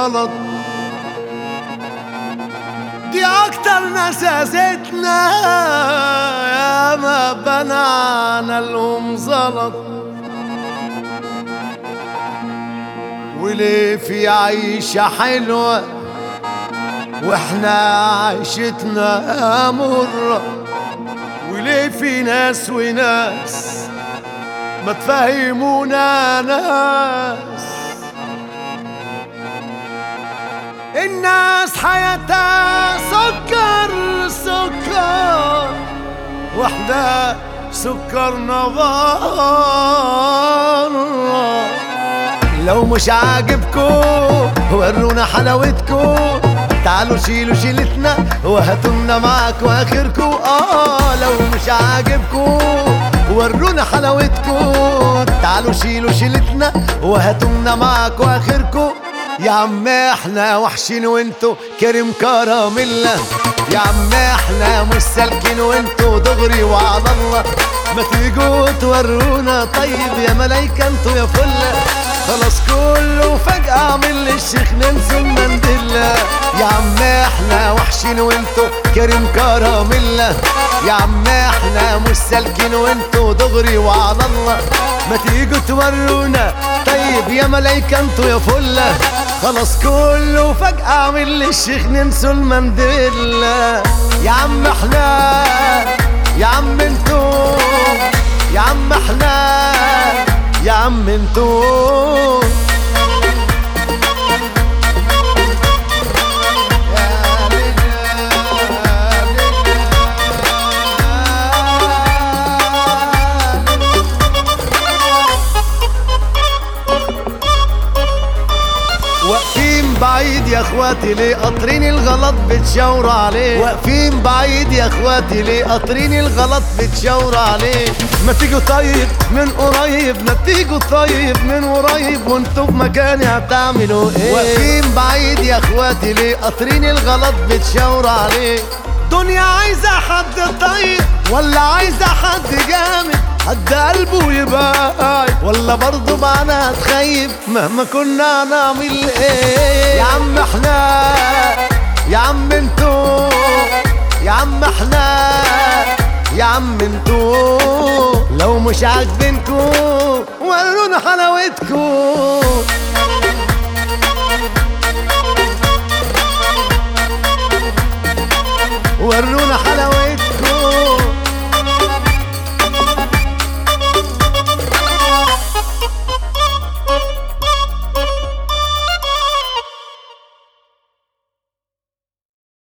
غلط دي اكتر ناس اذتنا يا ما بنانا لهم زلط وليه في عيشة حلوة واحنا عيشتنا مرة وليه في ناس وناس ما تفهمونا ناس الناس حياتها سكر سكر واحنا سكرنا بره لو مش عاجبكو ورونا حلاوتكو تعالوا شيلوا شيلتنا وهاتولنا معاكوا اخركو اه لو مش عاجبكو ورونا حلاوتكو تعالوا شيلوا شيلتنا وهاتولنا معاكوا اخركو يا عم احنا وحشين وانتو كريم كراميلا يا عم احنا مش سالكين وانتو دغري وعلى الله ما تيجوا تورونا طيب يا ملايكة انتو يا فلة خلاص كله فجأة عامل للشيخ ننزل مندلة يا عم احنا وحشين وانتو كريم كراميلا يا عم احنا مش سالكين وانتو دغري وعلى الله ما تيجوا تورونا طيب يا ملايكة انتو يا فلة خلاص كله فجأة عامل للشيخ ننسوا المندلة يا عم احنا يا عم انتو يا عم احنا يا عم انتو واقفين بعيد يا اخواتي ليه قاطرين الغلط بتشاوروا عليه واقفين بعيد يا اخواتي ليه قاطرين الغلط بتشاوروا عليه ما تيجوا طيب من قريب ما تيجوا طيب من قريب وانتوا في مكاني هتعملوا ايه واقفين بعيد يا اخواتي ليه قاطرين الغلط بتشاوروا عليه دنيا عايزة حد طيب ولا عايزة حد جامد حد قلبه يبقى قايد ولا برضه معنا تخيب مهما كنا هنعمل ايه يا عم احنا يا عم انتو يا عم احنا يا عم انتو لو مش عاجبينكو ورونا حلاوتكو ورونا حلاوتكو